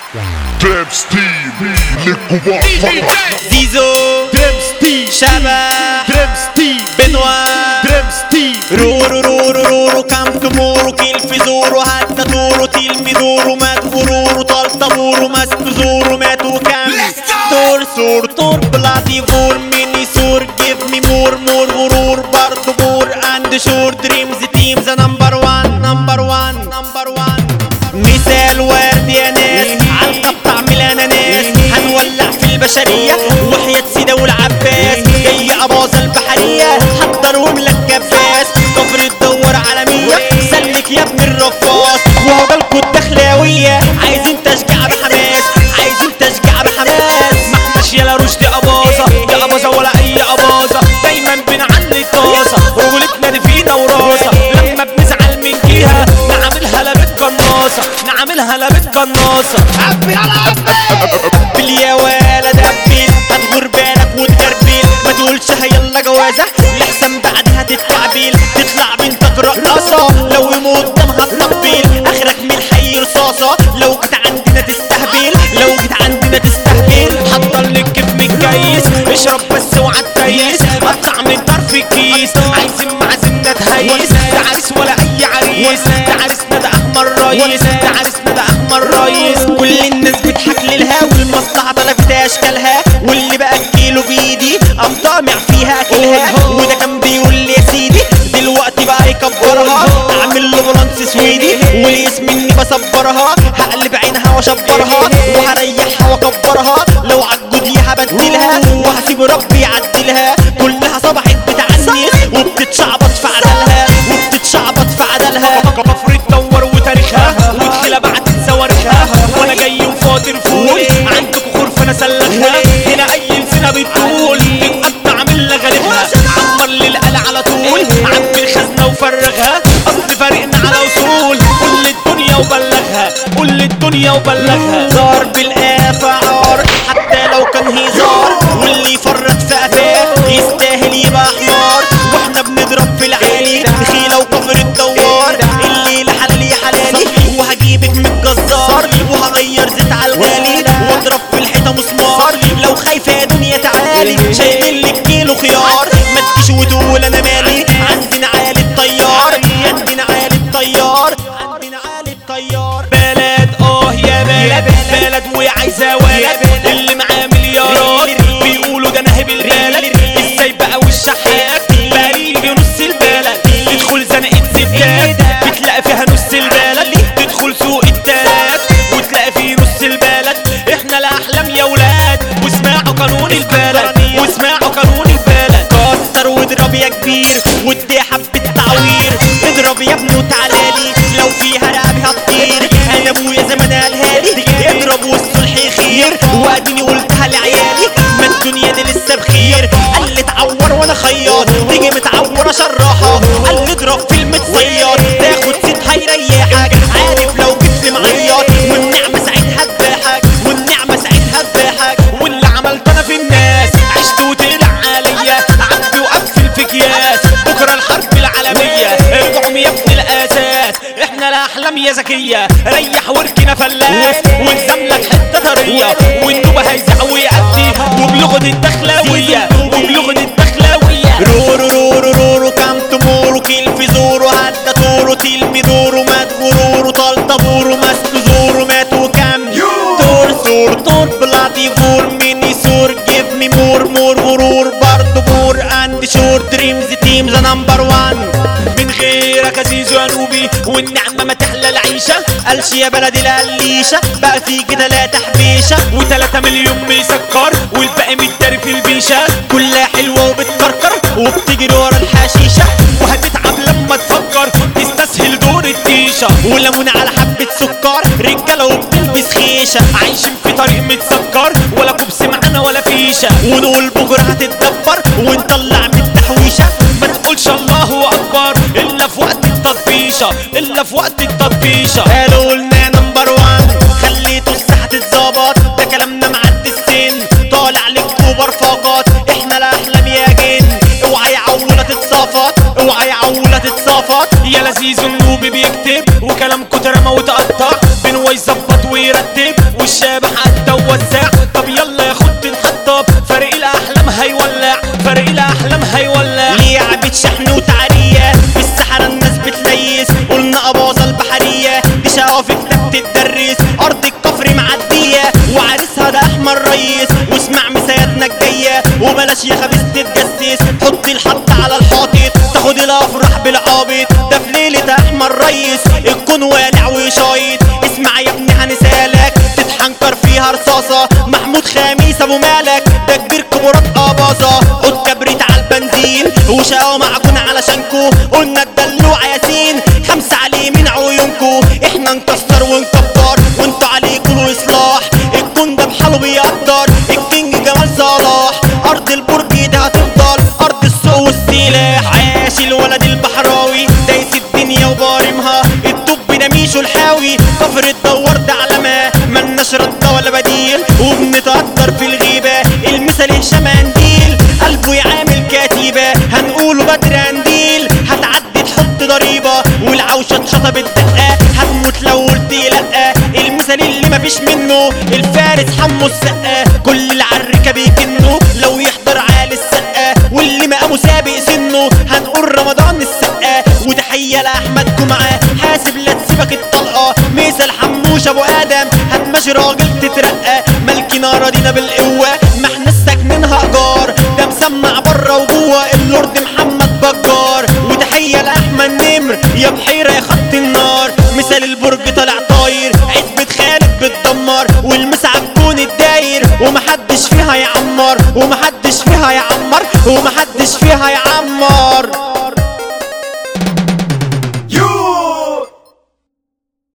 تراب ستيل للكبار فقط زيزو درمستي شبح درمستي بنوا درمستي رورو رورو رورو كم تمورو كيل في زورو حتى تورو تيل في دورو مات غرورو طال طابورو ماسك زورو ماتوا كم تور سور تور بلادي فور ميني سور جيف مي مور مور غرور برضو بور اند شور دريمز تيمز نمبر وان نمبر وان نمبر وان مثال وارد يا ناس عالقطع ملانة ناس هنولع في البشرية وحياة سيدة والعباس جاي أباظة البحرية حضرهم لك كباس كفر تدور عالمية سلك يا ابن الرفاص وهو بالكو الدخلاوية عايزين تشجيع بحماس عايزين تشجيع بحماس محمش يلا رشدي أباظة يا أباظة ولا أي أباظة دايما بنعلي طاسة رجولتنا دي فينا وراسة لما بنزعل من جهة نعملها لبت قناصة نعملها لبت قناصة عبي على عبي يا ولد قبل هتغور بالك وتغربل ما تقولش هيلا جوازة لحسن بعدها تتعبيل تطلع بنتك رقاصة لو يموت قدامها تطبيل اخرك من الحي رصاصة لو جيت عندنا تستهبل لو جيت عندنا تستهبل حضر لك كيف متكيس اشرب بس وعد تيس قطع من طرف الكيس عايزين معزمنا تهيس ده عريس ولا اي عريس ده عريسنا ده احمر ريس ده عريسنا ده احمر ريس كل الناس بتحك لها والمصلحه طلبت اشكالها واللي بقى الكيلو بايدي قام طامع فيها اكلها وده كان بيقول لي يا سيدي دلوقتي بقى يكبرها اعمل له بلانس سويدي والاسم اني بصبرها هقلب عينها واشبرها وهريحها واكبرها لو عالجودي هبدلها وهسيب ربي يعدلها كلها صبحت بتعنيس وبتتشعبط في عدلها وبتتشعبط في عدلها كفر تدور وتاريخها وتخيلة بعتت صواريخها وانا جاي وفاطر فول عندكوا خرف انا سلخها هنا اي لسنة بتقول تتقطع من لغريبها عمر للقلع على طول عبي الخزنة وفرغها اصل فارقنا على وصول قول للدنيا وبلغها قول للدنيا وبلغها زار بالآفة عار حتى لو كان هزار واللي يفرط في قفاه يستاهل يبقى حمار واحنا بنضرب في العالي خيلة وكفر الدوار الليلة حلالي حلالي وهجيبك من الجزار وهغير زيت على الغالي واضرب في الحيطة مسمار لو خايفة يا دنيا تعالي شايل لك كيلو خيار ما تجيش وتقول انا مالي عندنا عالي الطيار عندنا عالي الطيار عندنا عالي الطيار بلد اه يا بلد بلد وعايزة ولد اللي معاه مليارات بيقولوا ده نهب البلد ازاي بقى والشحات بقى يجي نص البلد تدخل زنقة ستات بتلاقي فيها نص البلد تدخل سوق التلات وتلاقي فيه نص البلد احنا الاحلام يا ولاد واسمعوا قانون البلد واسمعوا قانون البلد كسر واضرب يا كبير ودي حبة تعوير اضرب يا ابني وتعالالي لو فيها رقبي هتطير انا ابويا زمان قالها لي اضرب والصلح خير واديني قلتها لعيالي ما الدنيا دي لسه بخير قال لي اتعور وانا خياط تيجي متعوره شراحه قال لي اضرب في المتصياد تاخد ست هيريحك عارف لو جيت لي معيط والنعمه ساعتها تباحك والنعمه ساعتها تباحك واللي عملت انا في الناس عشت وطلع عليا عبي وقفل في اكياس بكره الحرب العالميه ارجعوا يا ابن الاساس احنا الاحلام يا زكيه ريح واركنا فلاس والزم لك حته طريه والنوبه هيزع ويأدي وبلغه الدخلاويه وبلغه الدخلاويه رورو رورو رورو كام تمورو كيل في زورو حتى تورو تيل مدورو مات غرورو طال طابورو ماسك زورو ماتوا كام تور سور تور بلادي فور ميني سور جيف مي مور مور غرور برضو بور اند شور دريمز تيمز نمبر وان من غيرك عزيز يا نوبي والنعمة ما تحلى العيشة قالش يا بلدي القليشة بقى في كده لا تحبيشة وتلاتة مليون بيسكر والباقي متداري في البيشة كلها حلوة وبتكركر وبتجري ورا الحشيشة وهتتعب لما تفكر تستسهل دور التيشة وليمون على حبة سكر رجالة وبتلبس خيشة عايشين في طريق متسكر ولا كوبس معانا ولا فيشة ونقول بكرة هتتدبر ونطلع من التحويشة ما تقولش الله أكبر إلا في وقت التطبيشة إلا في وقت التطبيشة قالوا لنا نمبر وان خليتوا الساحة تتظبط ده كلامنا معدي السن طالع لك اوبر فقط احنا الاحلام يا جن اوعى يا عولة تتصفط اوعى يا عولة تتصفط يا لذيذ النوبي بيكتب وكلام كتر ما وتقطع بين ويظبط ويرتب وش الشبح حتى وزاع طب يلا يا خد نحطب فريق الاحلام هيولع فريق الاحلام هيولع لعبة شحن وتعرية في الصحراء الناس بتليس قلنا اباظة البحرية دي شقاوة في كتاب تتدرس ارض الكفر معدية وعريسها ده احمر ريس واسمع مساياتنا الجاية وبلاش يا خبيث تتجسس حط الحط على الحاطط تاخد الافراح بالعابط ده في ليلة احمر ريس الكون والع وشايط اسمع يا ابني هنسالك تتحنكر فيها رصاصة محمود خميس ابو مالك ده كبير كبرات اباظة قد كبريت على البنزين وشقاوة معجون علشانكو قلنا الدلوع ياسين خمسة على يمين عيونكو احنا نكسر ونكبر وانتوا عليكوا الاصلاح الكون ده بحاله بيقدر الكينج جمال صلاح ارض البرج ده هتفضل ارض السوق والسلاح عاش الولد البحراوي دايس الدنيا وبارمها الطب ده ميشو الحاوي كفر الدوار ده علامة ملناش رد ولا بديل وبنتقدر في الغيبة المثل هشام قنديل قلبه يعامل كتيبة هنقوله بدر قنديل هتعدي تحط ضريبة والعوشة اتشطبت دقة هتموت لو قلت لأ المثل اللي مفيش منه الفارس حمو السقة كل العركة بيكنه لو يحضر عالي السقة واللي مقامه سابق سنه هنقول رمضان السقة وتحية لأحمد جمعة حاسب لا تسيبك الطلقة مثل حموش أبو آدم هتمشي راجل تترقى ملكنا راضينا بالقوة ما احنا ساكنينها إيجار ده مسمع بره وجوه اللورد محمد بجار وتحية لأحمد نمر يا بحيرة يا خط النار مثال البرج طالع طاير عزبة خالد بتدمر والمسا عالكون الداير ومحدش فيها يعمر ومحدش فيها يعمر ومحدش فيها يعمر